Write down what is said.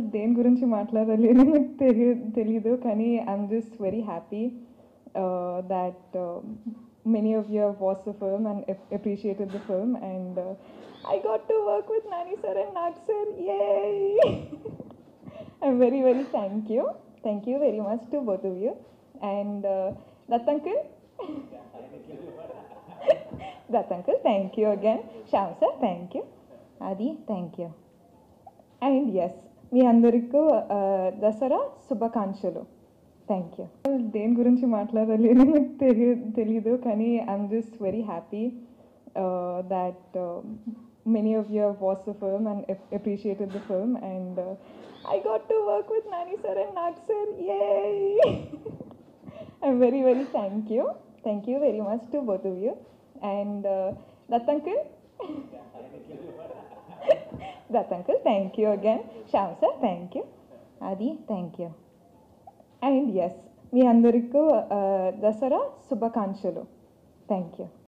దేని గురించి మాట్లాడాలి అని నాకు తెలియ తెలీదు కానీ I'm just very happy that many of you watch the film and appreciated the film and I got to work with Nani sir and Nag sir uh I'm very very thank you thank you very much to both of you and Dutt uncle Dutt uncle thank you again Shyam sir thank you అది thank you and ఎస్ మీ అందరికీ దసరా శుభాకాంక్షలు thank you దేని గురించి మాట్లాడాలి అని నాకు తెలియ తెలీదు కానీ I'm just very happy that many of you watch the film and appreciated the film and I got to work with Nani sir and Nag sir uh I'm very very thank you thank you very much to both of you and Dutt uncle Dutt uncle thank you again Shyam sir thank you అది thank you and ఎస్ మీ అందరికీ దసరా శుభాకాంక్షలు thank you